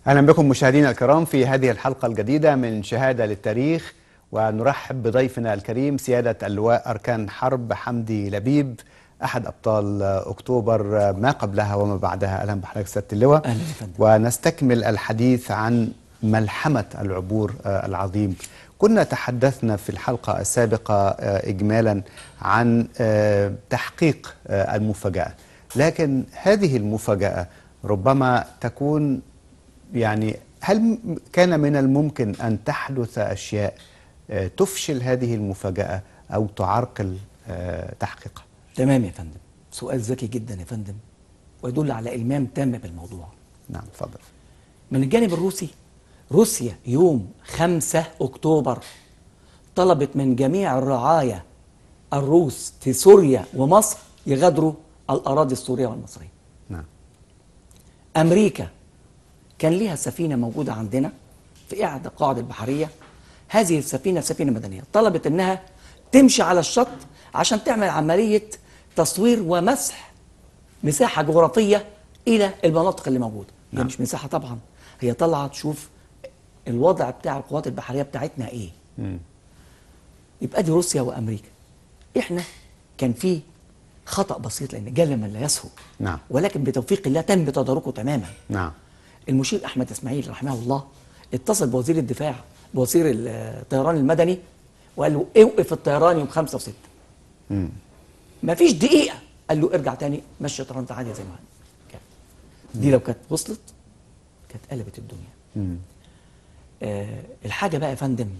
أهلا بكم مشاهدينا الكرام في هذه الحلقة الجديدة من شهادة للتاريخ ونرحب بضيفنا الكريم سيادة اللواء أركان حرب حمدي لبيب أحد أبطال أكتوبر ما قبلها وما بعدها أهلا بحضرتك سيادة اللواء أهلا يا فندم. ونستكمل الحديث عن ملحمة العبور آه، العظيم كنا تحدثنا في الحلقة السابقة آه، إجمالا عن آه، تحقيق آه، المفاجأة لكن هذه المفاجأة ربما تكون يعني هل م- كان من الممكن أن تحدث أشياء آه، تفشل هذه المفاجأة أو تعرقل آه، تحقيقها تمام يا فندم سؤال ذكي جدا يا فندم ويدل على إلمام تام بالموضوع نعم تفضل من الجانب الروسي روسيا يوم 5 أكتوبر طلبت من جميع الرعايا الروس في سوريا ومصر يغادروا الأراضي السورية والمصرية نعم أمريكا كان ليها سفينة موجودة عندنا في إحدى القواعد البحرية هذه السفينة سفينة مدنية طلبت إنها تمشي على الشط عشان تعمل عملية تصوير ومسح مساحة جغرافية إلى المناطق اللي موجودة هي نعم. مش مساحة طبعا هي طالعة تشوف الوضع بتاع القوات البحرية بتاعتنا إيه مم. يبقى دي روسيا وامريكا احنا كان في خطا بسيط لان جل من لا يسهو نعم. ولكن بتوفيق الله تم تداركه تماما نعم المشير احمد اسماعيل رحمه الله اتصل بوزير الدفاع بوزير الطيران المدني وقال له اوقف الطيران يوم خمسة وستة مم. مفيش دقيقة قال له ارجع تاني مشي الطيران عادي زي ما كان دي لو كانت وصلت كانت قلبت الدنيا مم. آه الحاجة بقى يا فندم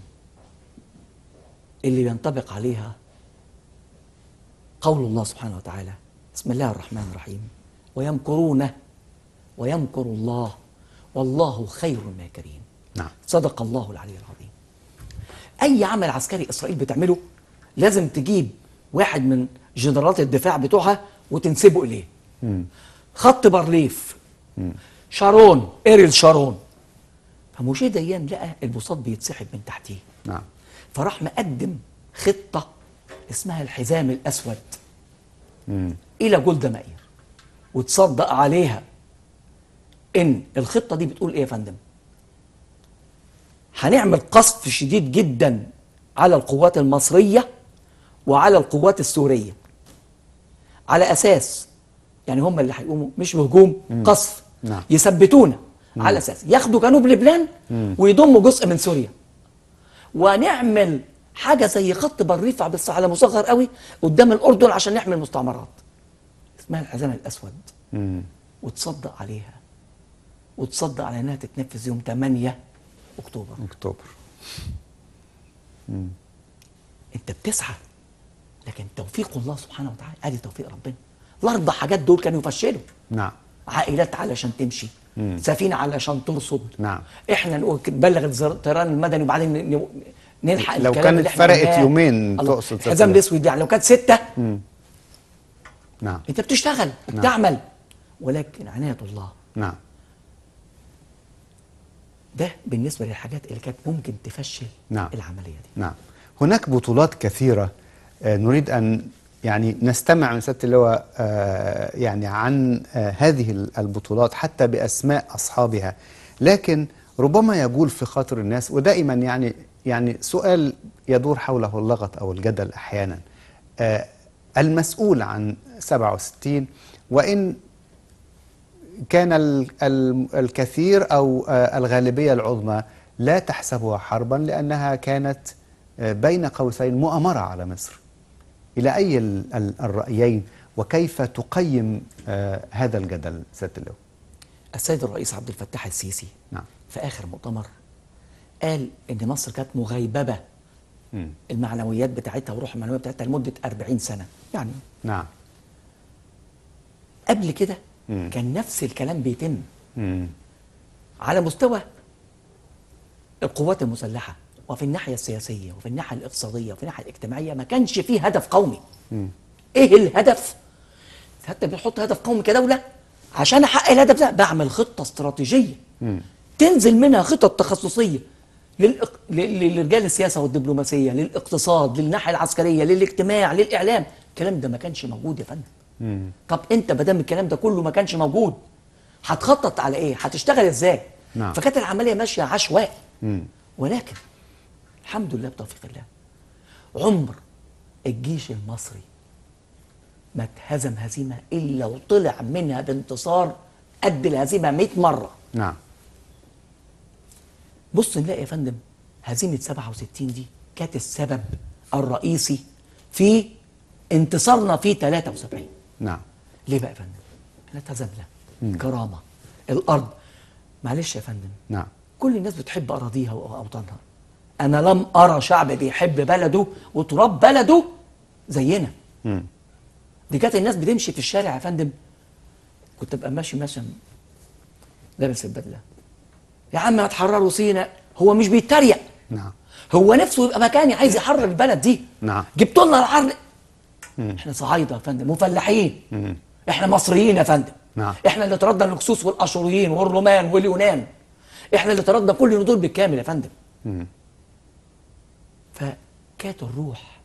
اللي ينطبق عليها قول الله سبحانه وتعالى بسم الله الرحمن الرحيم ويمكرون ويمكر الله والله خير الماكرين نعم صدق الله العلي العظيم اي عمل عسكري اسرائيل بتعمله لازم تجيب واحد من جنرالات الدفاع بتوعها وتنسبه اليه مم. خط بارليف شارون اريل شارون فموشي ديان لقى البساط بيتسحب من تحتيه نعم فراح مقدم خطة اسمها الحزام الأسود مم. إلى جولدا مائير وتصدق عليها إن الخطة دي بتقول إيه يا فندم؟ هنعمل قصف شديد جدا على القوات المصرية وعلى القوات السورية على أساس يعني هم اللي هيقوموا مش بهجوم قصف نعم. يثبتونا على أساس ياخدوا جنوب لبنان ويضموا جزء من سوريا ونعمل حاجه زي خط بالريف بس على مصغر قوي قدام الاردن عشان نحمي المستعمرات اسمها الحزام الاسود مم. وتصدق عليها وتصدق على انها تتنفذ يوم 8 اكتوبر أكتوبر انت بتسعى لكن توفيق الله سبحانه وتعالى ادي توفيق ربنا الاربع حاجات دول كانوا يفشلوا نعم عائلات علشان تمشي سفينه علشان ترصد نعم. احنا نقول نبلغ الزر- الطيران المدني وبعدين ن- ن- نلحق لو الكلام كانت اللي احنا فرقت قلناه. يومين الله. تقصد الحزام ستة. الاسود يعني لو كانت سته نعم انت بتشتغل وبتعمل ولكن عنايه الله نعم ده بالنسبه للحاجات اللي كانت ممكن تفشل نعم. العمليه دي نعم هناك بطولات كثيرة آه، نريد أن يعني نستمع من سيادة اللواء آه، يعني عن آه، هذه ال- البطولات حتى بأسماء أصحابها لكن ربما يجول في خاطر الناس ودائما يعني يعني سؤال يدور حوله اللغط أو الجدل أحيانا آه، المسؤول عن 67 وإن كان ال- ال- الكثير او آه، الغالبيه العظمى لا تحسبها حربا لانها كانت آه، بين قوسين مؤامره على مصر. الى اي ال- ال- الرايين وكيف تقيم آه، هذا الجدل سياده اللواء؟ السيد الرئيس عبد الفتاح السيسي نعم. في اخر مؤتمر قال ان مصر كانت مغيببه مم. المعنويات بتاعتها والروح المعنويه بتاعتها لمده 40 سنه يعني نعم. قبل كده مم. كان نفس الكلام بيتم مم. على مستوى القوات المسلحه وفي الناحيه السياسيه وفي الناحيه الاقتصاديه وفي الناحيه الاجتماعيه ما كانش فيه هدف قومي ايه الهدف حتى بنحط هدف قومي كدوله عشان احقق الهدف ده بعمل خطه استراتيجيه تنزل منها خطط تخصصيه للإق... ل- لرجال السياسه والدبلوماسيه للاقتصاد للناحيه العسكريه للاجتماع للاعلام الكلام ده ما كانش موجود يا فندم طب انت ما دام الكلام ده كله ما كانش موجود هتخطط على ايه هتشتغل ازاي نعم. فكانت العمليه ماشيه عشوائي مم. ولكن الحمد لله بتوفيق الله عمر الجيش المصري ما اتهزم هزيمه الا وطلع منها بانتصار قد الهزيمه 100 مره نعم بص نلاقي يا فندم هزيمه 67 دي كانت السبب الرئيسي في انتصارنا في 73 نعم ليه بقى يا فندم؟ احنا اتهزمنا كرامه الارض معلش يا فندم نعم كل الناس بتحب اراضيها واوطانها انا لم ارى شعب بيحب بلده وتراب بلده زينا مم. دي كانت الناس بتمشي في الشارع يا فندم كنت ابقى ماشي مثلا لابس البدله يا عم ما تحرروا سينا هو مش بيتريق نعم هو نفسه يبقى مكاني عايز يحرر البلد دي نعم. جبتوا لنا العرض احنا صعايده يا فندم مفلحين احنا مصريين يا فندم نعم. احنا اللي طردنا الهكسوس والاشوريين والرومان واليونان احنا اللي طردنا كل دول بالكامل يا فندم مم. فكانت الروح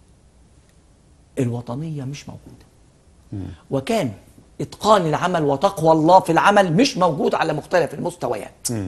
الوطنية مش موجودة وكان إتقان العمل وتقوى الله في العمل مش موجود على مختلف المستويات مم.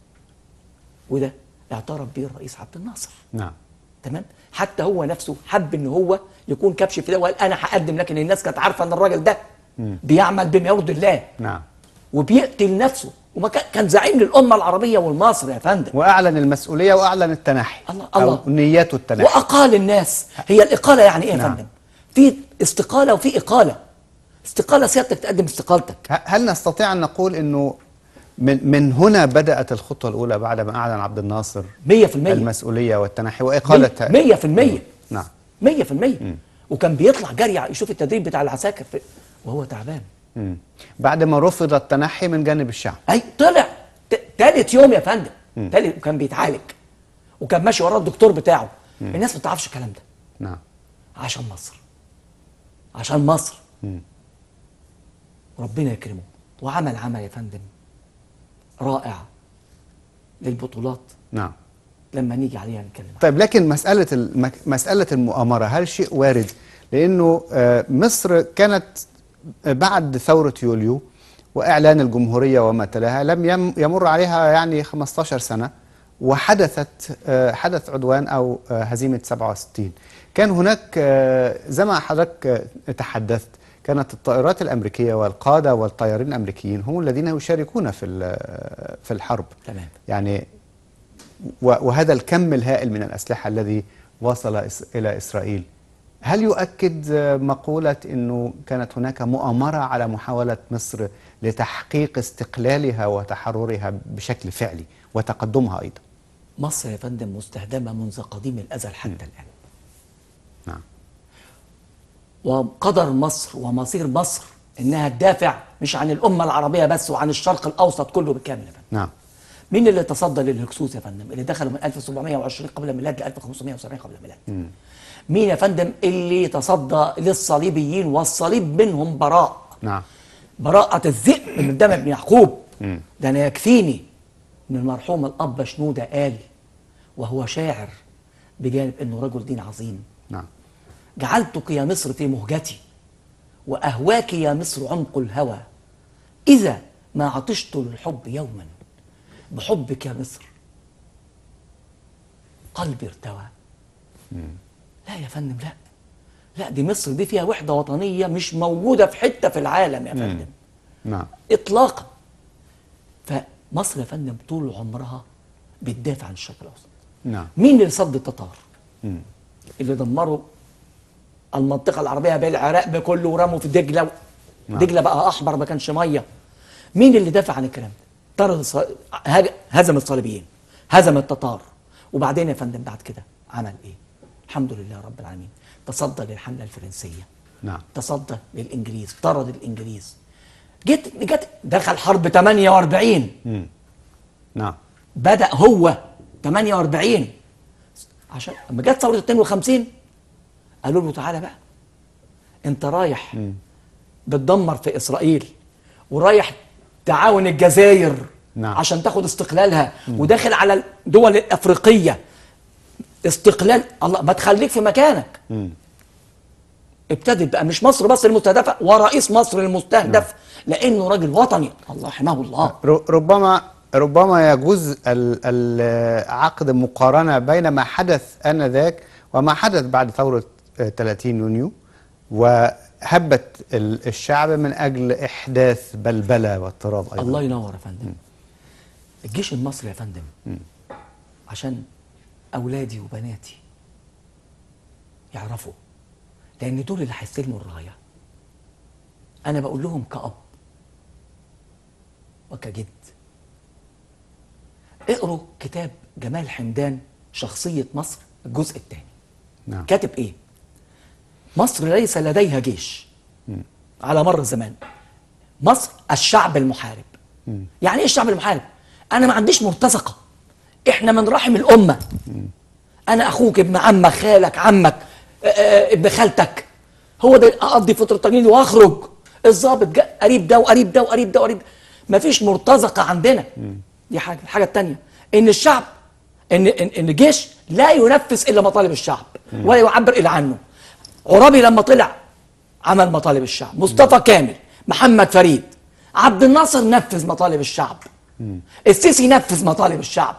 وده اعترف به الرئيس عبد الناصر نعم تمام حتى هو نفسه حب ان هو يكون كبش في ده وقال انا هقدم لكن الناس كانت عارفه ان الراجل ده بيعمل بما يرضي الله نعم وبيقتل نفسه وما كان كان زعيم للامه العربيه والمصر يا فندم واعلن المسؤوليه واعلن التنحي الله- او الله. نيته التنحي واقال الناس هي الاقاله يعني ايه يا نعم. فندم في استقاله وفي اقاله استقاله سيادتك تقدم استقالتك ه- هل نستطيع ان نقول انه من من هنا بدات الخطوه الاولى بعد ما اعلن عبد الناصر 100% المسؤوليه والتنحي واقاله 100% نعم 100% وكان بيطلع جري يشوف التدريب بتاع العساكر في وهو تعبان مم. بعد ما رفض التنحي من جانب الشعب اي طلع ت- تالت يوم يا فندم تالت وكان بيتعالج وكان ماشي وراه الدكتور بتاعه الناس ما تعرفش الكلام ده نعم عشان مصر عشان مصر مم. ربنا يكرمه وعمل عمل يا فندم رائع للبطولات نعم لما نيجي عليها نتكلم عنها. طيب لكن مسألة المك... مسألة المؤامرة هل شيء وارد؟ لأنه آه، مصر كانت بعد ثورة يوليو وإعلان الجمهورية وما تلاها لم يم... يمر عليها يعني 15 سنة وحدثت آه، حدث عدوان أو آه، هزيمة 67 كان هناك آه، زي ما حضرتك آه، تحدثت كانت الطائرات الأمريكية والقادة والطيارين الأمريكيين هم الذين يشاركون في ال- في الحرب تمام يعني و- وهذا الكم الهائل من الأسلحة الذي وصل إس- إلى إسرائيل هل يؤكد آه، مقولة أنه كانت هناك مؤامرة على محاولة مصر لتحقيق استقلالها وتحررها بشكل فعلي وتقدمها أيضا مصر يا فندم مستهدمة منذ قديم الأزل حتى الآن نعم وقدر مصر ومصير مصر إنها تدافع مش عن الأمة العربية بس وعن الشرق الأوسط كله بالكامل يا فندم نعم مين اللي تصدى للهكسوس يا فندم اللي دخلوا من 1720 قبل الميلاد ل 1570 قبل الميلاد مين يا فندم اللي تصدى للصليبيين والصليب منهم براء نعم براءة الذئب من دم ابن يعقوب ده أنا يكفيني إن المرحوم الأب شنودة قال وهو شاعر بجانب إنه رجل دين عظيم نعم جعلتك يا مصر في مهجتي وأهواك يا مصر عمق الهوى إذا ما عطشت للحب يوما بحبك يا مصر قلبي ارتوى لا يا فندم لا لا دي مصر دي فيها وحدة وطنية مش موجودة في حتة في العالم يا فندم نعم إطلاقا فمصر يا فندم طول عمرها بتدافع عن الشرق الأوسط نعم مين اللي صد التتار اللي دمروا المنطقة العربية بالعراق بكله ورموا في دجلة نعم. دجلة بقى أحمر ما كانش مية مين اللي دافع عن الكلام ده طرد الص- هج- هزم الصليبيين هزم التتار وبعدين يا فندم بعد كده عمل ايه الحمد لله رب العالمين تصدى للحملة الفرنسية نعم تصدى للإنجليز طرد الإنجليز جت جت دخل حرب 48 نعم بدأ هو 48 عشان لما جت ثورة 52 قالوا له تعالى بقى انت رايح بتدمر في اسرائيل ورايح تعاون الجزائر نعم. عشان تاخد استقلالها وداخل على الدول الافريقيه استقلال الله ما تخليك في مكانك ابتدت بقى مش مصر بس المستهدفه ورئيس مصر المستهدف لانه راجل وطني الله يرحمه الله ر- ربما ربما يجوز ال- ال- عقد مقارنة بين ما حدث آنذاك وما حدث بعد ثورة آه، 30 يونيو وهبت ال- الشعب من أجل إحداث بلبلة واضطراب أيضا الله ينور يا فندم الجيش المصري يا فندم عشان اولادي وبناتي يعرفوا لان دول اللي هيستلموا الرايه انا بقول لهم كأب وكجد اقروا كتاب جمال حمدان شخصية مصر الجزء الثاني نعم كاتب ايه مصر ليس لديها جيش على مر الزمان مصر الشعب المحارب يعني ايه الشعب المحارب انا ما عنديش مرتزقه احنا من رحم الامه انا اخوك ابن عمك خالك عمك آه، آه، ابن خالتك هو ده اقضي فتره تجنيد واخرج الضابط جا- قريب ده وقريب ده وقريب ده وقريب ده مفيش مرتزقه عندنا دي حاجه الحاجه الثانيه ان الشعب ان ان إن الجيش لا ينفذ الا مطالب الشعب ولا يعبر الا عنه عرابي لما طلع عمل مطالب الشعب مصطفى كامل محمد فريد عبد الناصر نفذ مطالب الشعب السيسي نفذ مطالب الشعب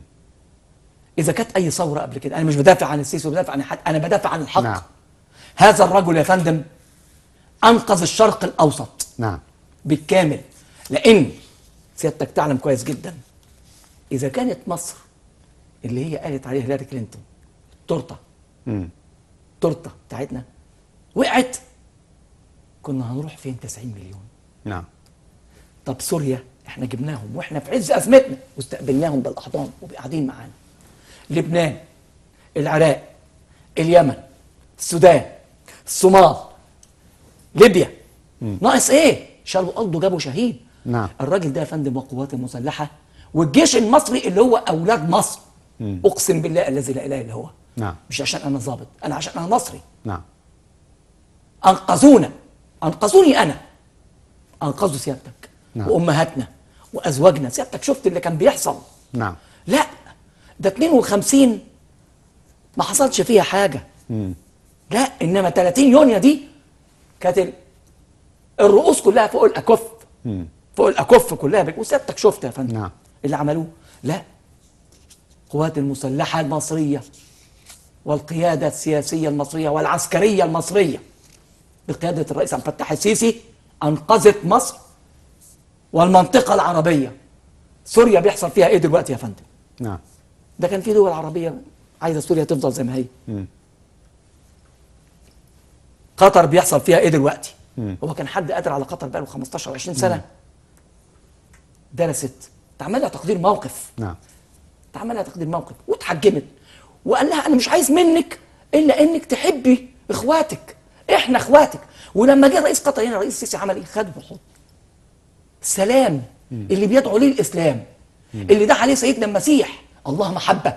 اذا كانت اي ثوره قبل كده انا مش بدافع عن السيسي ولا بدافع عن حد انا بدافع عن الحق نعم. هذا الرجل يا فندم انقذ الشرق الاوسط نعم بالكامل لان سيادتك تعلم كويس جدا اذا كانت مصر اللي هي قالت عليها هيلاري كلينتون تورته مم. تورته بتاعتنا وقعت كنا هنروح فين 90 مليون نعم طب سوريا احنا جبناهم واحنا في عز ازمتنا واستقبلناهم بالاحضان وقاعدين معانا لبنان العراق اليمن السودان الصومال ليبيا ناقص ايه شالوا قلبه جابوا شهيد نعم. الراجل ده يا فندم والقوات المسلحه والجيش المصري اللي هو اولاد مصر اقسم بالله الذي لا اله الا هو نعم مش عشان انا ظابط انا عشان انا مصري نعم انقذونا انقذوني انا انقذوا سيادتك نعم. وامهاتنا وازواجنا سيادتك شفت اللي كان بيحصل نعم لا ده 52 ما حصلش فيها حاجه لا انما 30 يونيو دي كانت ال- الرؤوس كلها فوق الاكف فوق الاكف كلها بك- وسيادتك شفت يا فندم نعم. اللي عملوه لا القوات المسلحه المصريه والقياده السياسيه المصريه والعسكريه المصريه بقياده الرئيس عبد الفتاح السيسي انقذت مصر والمنطقه العربيه سوريا بيحصل فيها ايه دلوقتي يا فندم نعم ده كان في دول عربيه عايزه سوريا تفضل زي ما هي قطر بيحصل فيها ايه دلوقتي هو كان حد قادر على قطر بقاله 15 او 20 سنه درست تعمل لها تقدير موقف نعم تعمل لها تقدير موقف واتحجمت وقال لها انا مش عايز منك الا انك تحبي اخواتك احنا اخواتك ولما جه رئيس قطر هنا رئيس السيسي عمل ايه خده بالحضن السلام اللي بيدعو ليه الاسلام اللي دعا عليه سيدنا المسيح الله محبه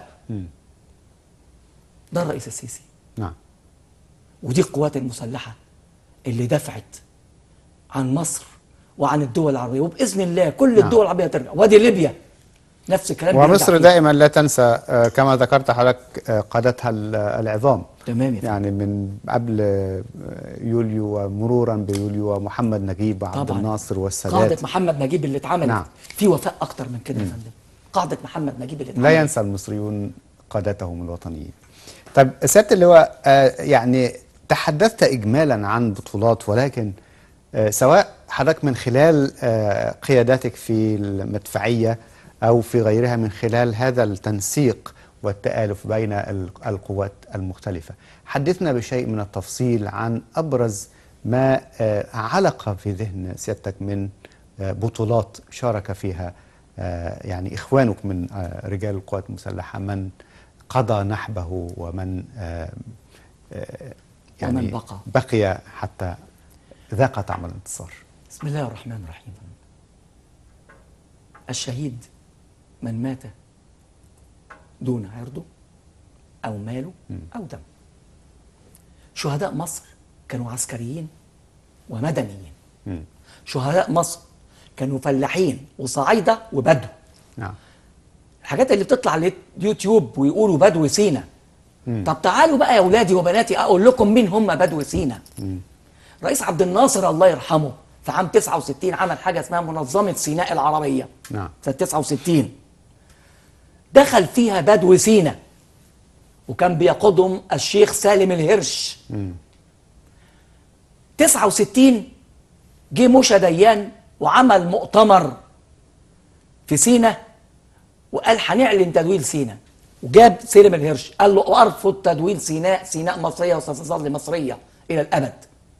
ده الرئيس السيسي نعم ودي القوات المسلحة اللي دفعت عن مصر وعن الدول العربية وبإذن الله كل نعم. الدول العربية ترجع وادي ليبيا نفس الكلام بيرجع ومصر فيه. دائما لا تنسى آه، كما ذكرت حضرتك آه، قادتها ال- العظام تمام يا فندم. يعني من قبل آه، يوليو ومرورا بيوليو ومحمد نجيب وعبد طبعا الناصر والسادات قاعدة محمد نجيب اللي اتعملت نعم. في وفاء أكتر من كده يا فندم قاعدة محمد نجيب اللي لا اتعملت ينسى المصريون قادتهم الوطنيين طيب سيادة اللواء آه، يعني تحدثت إجمالا عن بطولات ولكن آه، سواء حضرتك من خلال آه، قياداتك في المدفعية أو في غيرها من خلال هذا التنسيق والتآلف بين ال- القوات المختلفة حدثنا بشيء من التفصيل عن أبرز ما آه، علق في ذهن سيادتك من آه، بطولات شارك فيها آه، يعني إخوانك من آه، رجال القوات المسلحة من قضى نحبه ومن آه، آه، يعني ومن بقى. بقي حتى ذاق طعم الانتصار بسم الله الرحمن الرحيم الشهيد من مات دون عرضه أو ماله أو دم شهداء مصر كانوا عسكريين ومدنيين مم. شهداء مصر كانوا فلاحين وصعايدة وبدو نعم الحاجات اللي بتطلع على اليوتيوب ويقولوا بدو سينا طب تعالوا بقى يا اولادي وبناتي اقول لكم مين هم بدو سينا رئيس عبد الناصر الله يرحمه في عام 69 عمل حاجه اسمها منظمه سيناء العربيه نعم سنه 69 دخل فيها بدو سينا وكان بيقودهم الشيخ سالم الهرش 69 جه موشى ديان وعمل مؤتمر في سينا وقال هنعلن تدويل سينا وجاب سالم الهرش قال له ارفض تدويل سيناء سيناء مصريه وستظل مصريه الى الابد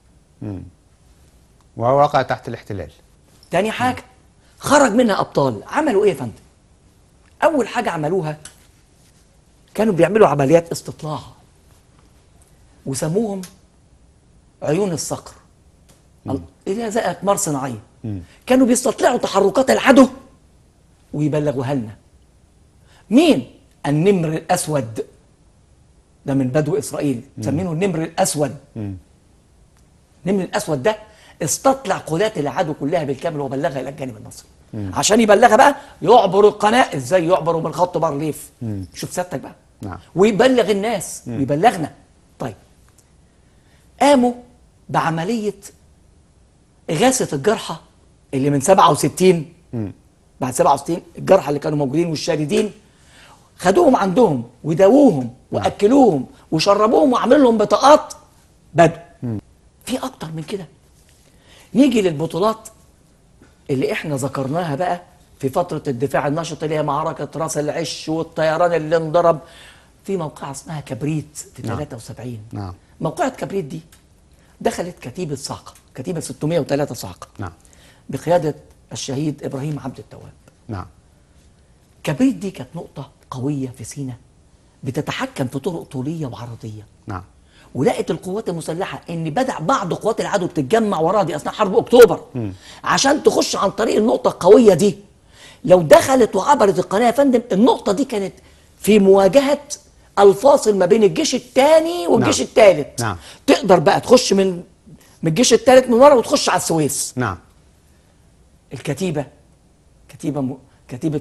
ووقع تحت الاحتلال تاني حاجة خرج منها أبطال عملوا إيه يا فندم؟ أول حاجة عملوها كانوا بيعملوا عمليات استطلاع وسموهم عيون الصقر إلى زي أقمار صناعية كانوا بيستطلعوا تحركات العدو ويبلغوها لنا مين؟ النمر الأسود ده من بدو إسرائيل مسمينه النمر الأسود النمر الاسود ده استطلع قوات العدو كلها بالكامل وبلغها الى الجانب المصري عشان يبلغها بقى يعبر القناه ازاي يعبروا من خط بارليف شوف سيادتك بقى نعم. ويبلغ الناس ويبلغنا طيب قاموا بعمليه اغاثه الجرحى اللي من 67 بعد 67 الجرحى اللي كانوا موجودين والشاردين خدوهم عندهم وداووهم واكلوهم وشربوهم وعملوا لهم بطاقات بدو في اكتر من كده نيجي للبطولات اللي احنا ذكرناها بقى في فترة الدفاع النشط اللي هي معركة راس العش والطيران اللي انضرب في موقعة اسمها كبريت في نعم. 73 نعم. موقعة كبريت دي دخلت كتيبة صاعقة كتيبة 603 صاعقة نعم بقيادة الشهيد إبراهيم عبد التواب نعم كبريت دي كانت نقطة قوية في سيناء بتتحكم في طرق طولية وعرضية نعم ولقت القوات المسلحه ان بدا بعض قوات العدو بتتجمع وراها دي اثناء حرب اكتوبر عشان تخش عن طريق النقطه القويه دي لو دخلت وعبرت القناه يا فندم النقطه دي كانت في مواجهه الفاصل ما بين الجيش الثاني والجيش نعم. الثالث نعم. تقدر بقى تخش من من الجيش الثالث من ورا وتخش على السويس نعم الكتيبه كتيبه م... كتيبه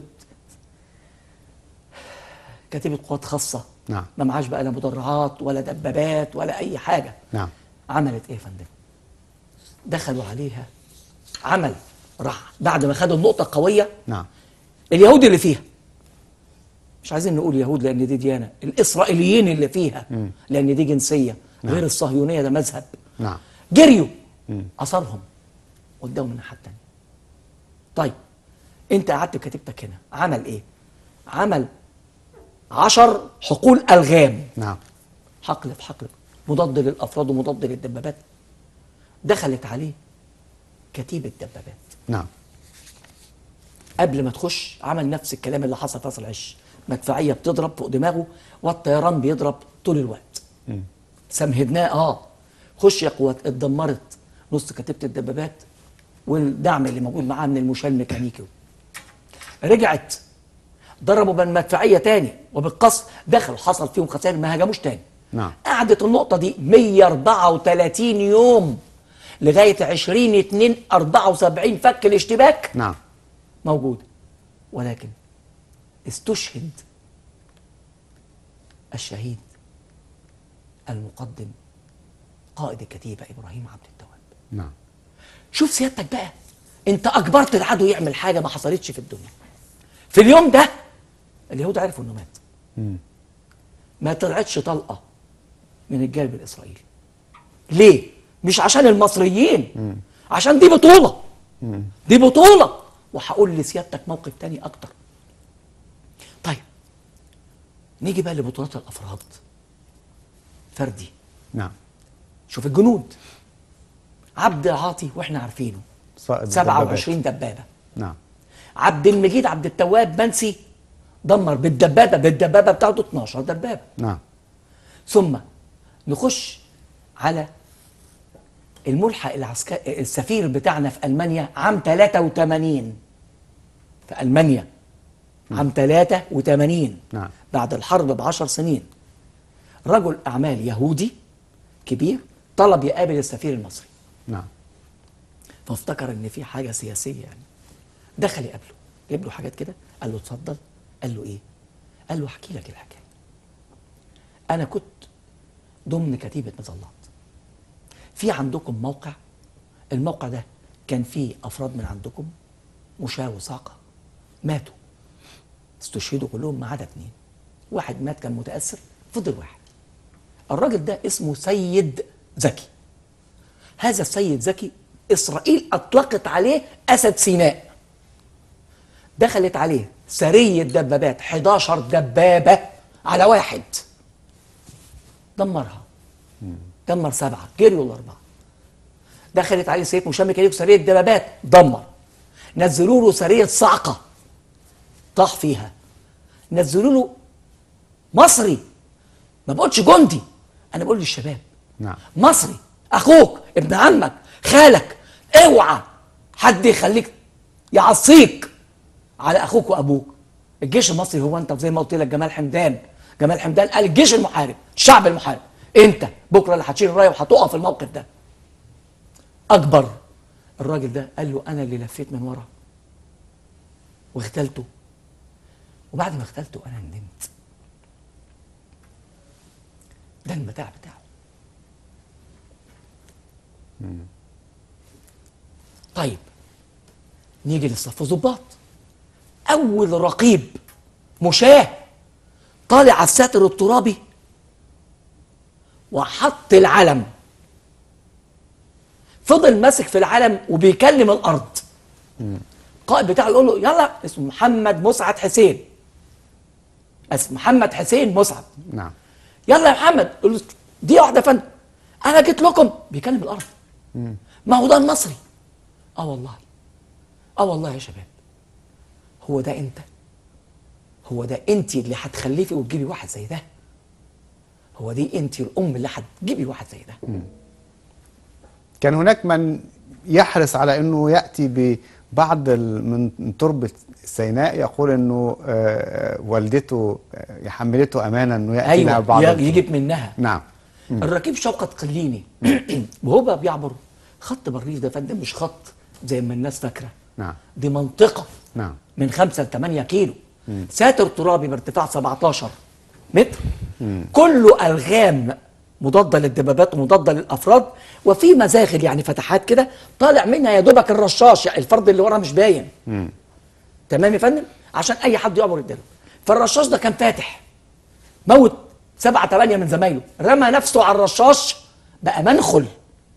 كتيبه قوات خاصه نعم. ما معاش بقى لا مدرعات ولا دبابات ولا اي حاجه نعم عملت ايه يا فندم دخلوا عليها عمل راح بعد ما خدوا النقطه القويه نعم اليهود اللي فيها مش عايزين نقول يهود لان دي ديانه الاسرائيليين اللي فيها لان دي جنسيه غير الصهيونيه ده مذهب نعم جريوا اثرهم قدامهم الناحيه الثانيه طيب انت قعدت بكتيبتك هنا عمل ايه عمل عشر حقول الغام نعم حقل في حقل مضاد للافراد ومضاد للدبابات دخلت عليه كتيبه دبابات نعم قبل ما تخش عمل نفس الكلام اللي حصل في راس العش مدفعيه بتضرب فوق دماغه والطيران بيضرب طول الوقت سمهدناه اه خش يا قوات اتدمرت نص كتيبه الدبابات والدعم اللي موجود معاها من المشاة الميكانيكي رجعت ضربوا بالمدفعيه تاني وبالقصف دخلوا حصل فيهم خسائر ما هجموش تاني نعم. قعدت النقطه دي 134 يوم لغايه 20 2 74 فك الاشتباك نعم موجود ولكن استشهد الشهيد المقدم قائد الكتيبة إبراهيم عبد التواب نعم شوف سيادتك بقى انت أجبرت العدو يعمل حاجة ما حصلتش في الدنيا في اليوم ده اليهود عرفوا انه مات ما طلعتش طلقة من الجانب الإسرائيلي ليه؟ مش عشان المصريين عشان دي بطولة دي بطولة وهقول لسيادتك موقف تاني أكتر طيب نيجي بقى لبطولات الأفراد فردي نعم شوف الجنود عبد العاطي واحنا عارفينه صائد 27 دبابة نعم عبد المجيد عبد التواب منسي دمر بالدبابة بالدبابة بتاعته 12 دبابة نعم ثم نخش على الملحق العسكري السفير بتاعنا في المانيا عام 83 في المانيا عام 83 نعم. بعد الحرب بعشر سنين رجل اعمال يهودي كبير طلب يقابل السفير المصري نعم فافتكر ان في حاجه سياسيه يعني دخل يقابله جاب له حاجات كده قال له اتفضل قال له ايه قال له احكي لك الحكايه انا كنت ضمن كتيبه مظلات في عندكم موقع الموقع ده كان في افراد من عندكم مشاة وصاقه ماتوا استشهدوا كلهم ما عدا اثنين واحد مات كان متاثر فضل واحد الراجل ده اسمه سيد زكي هذا السيد زكي اسرائيل اطلقت عليه اسد سيناء دخلت عليه سريه دبابات 11 دبابه على واحد دمرها دمر سبعه جريوا الاربعه دخلت عليه سريه مشام ميكانيكو سريه دبابات دمر نزلوا له سريه صعقه طاح فيها نزلوا له مصري ما بقولش جندي انا بقول للشباب نعم مصري اخوك ابن عمك خالك اوعى حد يخليك يعصيك على اخوك وابوك الجيش المصري هو انت زي ما قلت لك جمال حمدان جمال حمدان قال الجيش المحارب الشعب المحارب انت بكره اللي هتشيل الرايه وهتقف في الموقف ده اكبر الراجل ده قال له انا اللي لفيت من ورا واغتلته وبعد ما اغتلته انا ندمت ده المتاع بتاعه طيب نيجي للصف ضباط اول رقيب مشاه طالع على الساتر الترابي وحط العلم فضل ماسك في العلم وبيكلم الارض القائد بتاعه يقول له يلا اسمه محمد مسعد حسين اسم محمد حسين مسعد نعم يلا يا محمد يقول له دي واحده يا فندم انا جيت لكم بيكلم الارض ما هو ده المصري اه والله اه والله يا شباب هو ده انت هو ده انت اللي هتخلفي وتجيبي واحد زي ده هو دي انت الام اللي هتجيبي واحد زي ده كان هناك من يحرص على انه ياتي ببعض ال- من تربه سيناء يقول انه آه، والدته آه، حملته امانه انه ياتي لها بعض ايوه الفروض. يجيب منها نعم الركيب شوقة قليني وهو بقى بيعبر خط بريف ده يا فندم مش خط زي ما الناس فاكره نعم دي منطقه نعم من 5 ل 8 كيلو ساتر ترابي بارتفاع 17 متر كله الغام مضاده للدبابات ومضاده للافراد وفي مزاخل يعني فتحات كده طالع منها يا دوبك الرشاش يعني الفرد اللي ورا مش باين تمام يا فندم عشان اي حد يعبر الدرب فالرشاش ده كان فاتح موت سبعة تمانية من زمايله رمى نفسه على الرشاش بقى منخل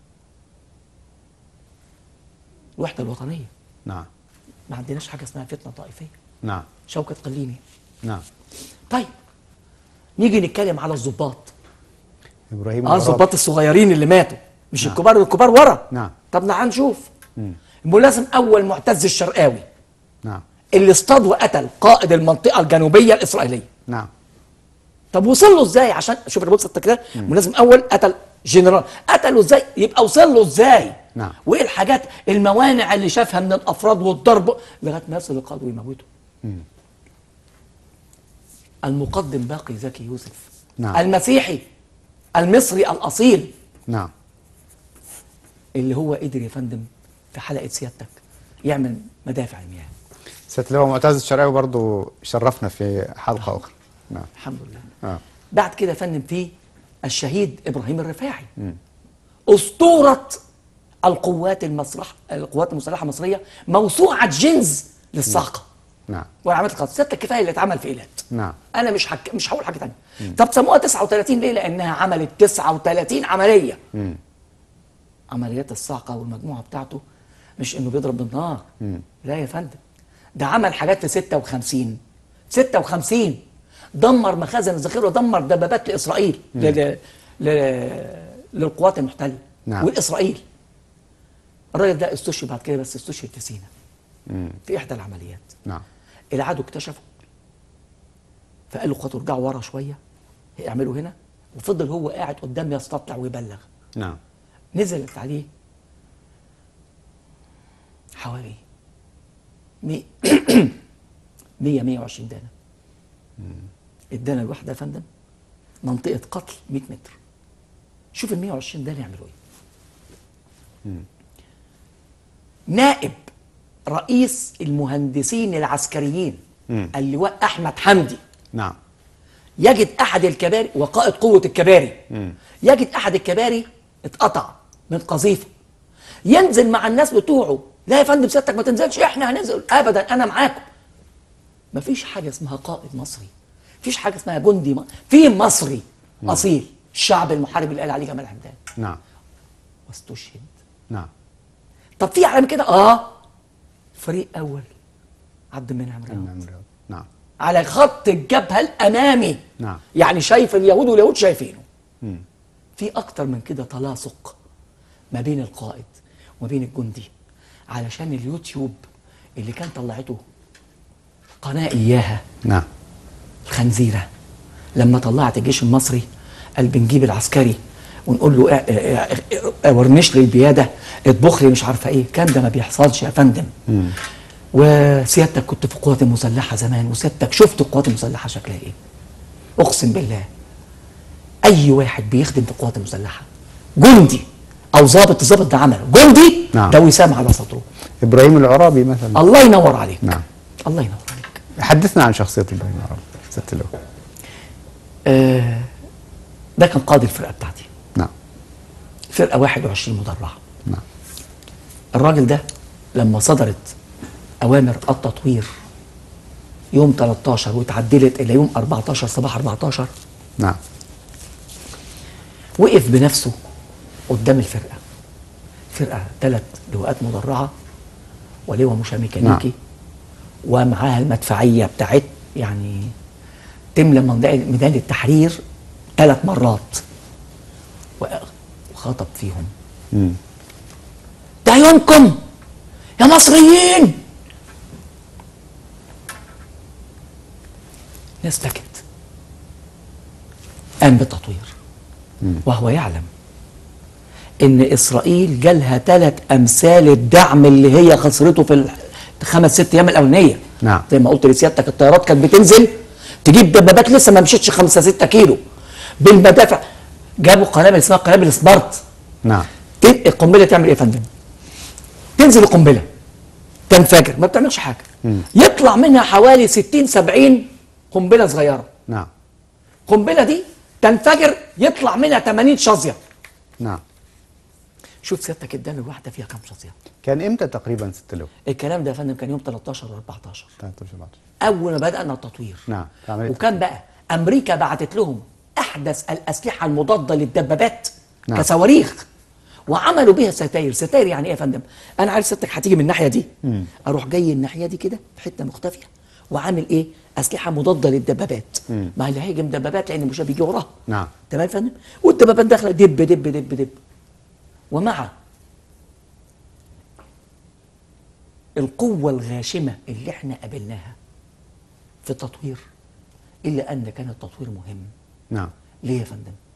الوحدة الوطنية نعم ما عندناش حاجة اسمها فتنة طائفية نعم شوكة قليني نعم طيب نيجي نتكلم على الضباط ابراهيم اه الغراب. الضباط الصغيرين اللي ماتوا مش نعم. الكبار الكبار ورا نعم. طب تعال نشوف الملازم اول معتز الشرقاوي نعم اللي اصطاد وقتل قائد المنطقه الجنوبيه الاسرائيليه نعم طب وصل له ازاي عشان شوف انا بص التكرار ملازم اول قتل جنرال قتله ازاي يبقى وصل له ازاي نعم. وايه الحاجات الموانع اللي شافها من الافراد والضرب لغايه ما يصل القائد ويموته المقدم باقي زكي يوسف نعم. المسيحي المصري الاصيل نعم اللي هو قدر يا فندم في حلقه سيادتك يعمل مدافع المياه سيادة اللواء معتز الشرقاوي برضو شرفنا في حلقة أخرى نعم الحمد لله آه. بعد كده يا فندم في الشهيد ابراهيم الرفاعي اسطوره القوات المسرح القوات المسلحه المصريه موسوعه جنز للصاعقه نعم والعمليات الخاصه ستة كفايه اللي اتعمل في ايلات نعم انا مش حك... مش هقول حاجه ثانيه طب سموها 39 ليه لانها عملت 39 عمليه عمليات الصاعقه والمجموعه بتاعته مش انه بيضرب بالنار لا يا فندم ده عمل حاجات في 56 56 دمر مخازن الذخيره ودمر دبابات لاسرائيل ل... ل... ل... للقوات المحتله نعم. والاسرائيل الراجل ده استشهد بعد كده بس استشهد في سينا في احدى العمليات نعم العدو اكتشفوا فقال له خطوا ارجعوا ورا شويه اعملوا هنا وفضل هو قاعد قدام يستطلع ويبلغ نعم نزلت عليه حوالي 100 100 120 دانا الدانا الواحده يا فندم منطقه قتل 100 متر شوف ال 120 دانا يعملوا ايه نائب رئيس المهندسين العسكريين اللواء احمد حمدي نعم يجد احد الكباري وقائد قوه الكباري يجد احد الكباري اتقطع من قذيفه ينزل مع الناس بتوعه لا يا فندم سيادتك ما تنزلش احنا هننزل ابدا انا معاكم مفيش حاجه اسمها قائد مصري مفيش حاجه اسمها جندي م... في مصري اصيل الشعب المحارب اللي قال عليه جمال حمدان نعم واستشهد نعم طب في اعلى من كده اه فريق اول عبد المنعم رياض نعم رياض. نعم على خط الجبهه الامامي نعم. يعني شايف اليهود واليهود شايفينه في اكتر من كده تلاصق ما بين القائد وما بين الجندي علشان اليوتيوب اللي كان طلعته قناه اياها نعم الخنزيره لما طلعت الجيش المصري قال بنجيب العسكري ونقول له اه- اه- اه- اه- ورنش لي البياده اطبخ لي مش عارفه ايه الكلام ده ما بيحصلش يا فندم وسيادتك كنت في القوات المسلحه زمان وسيادتك شفت القوات المسلحه شكلها ايه اقسم بالله اي واحد بيخدم في القوات المسلحه جندي او ضابط الضابط ده عمله جندي نعم. ده وسام على سطره ابراهيم العرابي مثلا الله ينور عليك نعم. الله ينور عليك حدثنا عن شخصيه ابراهيم العرابي ست له آه ده كان قائد الفرقه بتاعتي نعم فرقه 21 مدرعه نعم الراجل ده لما صدرت اوامر التطوير يوم 13 واتعدلت الى يوم 14 صباح 14 نعم وقف بنفسه قدام الفرقه فرقه ثلاث لواءات مدرعه ولواء مشاة ميكانيكي نعم. ومعاها المدفعيه بتاعت يعني تملى منطقه ميدان التحرير ثلاث مرات وخاطب فيهم مم. ده يومكم يا مصريين ناس سكت قام بالتطوير وهو يعلم ان اسرائيل جالها ثلاث امثال الدعم اللي هي خسرته في الخمس ست ايام الاولانيه نعم. زي ما قلت لسيادتك الطيارات كانت بتنزل تجيب دبابات لسه ما مشيتش 5 6 كيلو بالمدافع جابوا قنابل اسمها قنابل سبارت نعم تن- القنبله تعمل ايه يا فندم؟ تنزل القنبله تنفجر ما بتعملش حاجه يطلع منها حوالي 60 70 قنبله صغيره نعم القنبله دي تنفجر يطلع منها 80 شظيه نعم شوف سيادتك الداله الواحده فيها كام شظيه كان امتى تقريبا ست له الكلام ده يا فندم كان يوم 13 و 14 13 14 اول ما بدانا التطوير نعم عملية وكان بقى امريكا بعتت لهم احدث الاسلحه المضاده للدبابات نعم. كصواريخ وعملوا بيها ستاير ستاير يعني ايه يا فندم انا عارف سيادتك هتيجي من الناحيه دي اروح جاي الناحيه دي كده في حته مختفيه وعامل ايه اسلحه مضاده للدبابات ما اللي هيجي دبابات لان مش بيجي وراها نعم. تمام يا فندم والدبابات داخله دب دب دب دب ومع القوه الغاشمه اللي احنا قابلناها في التطوير الا ان كان التطوير مهم نعم ليه يا فندم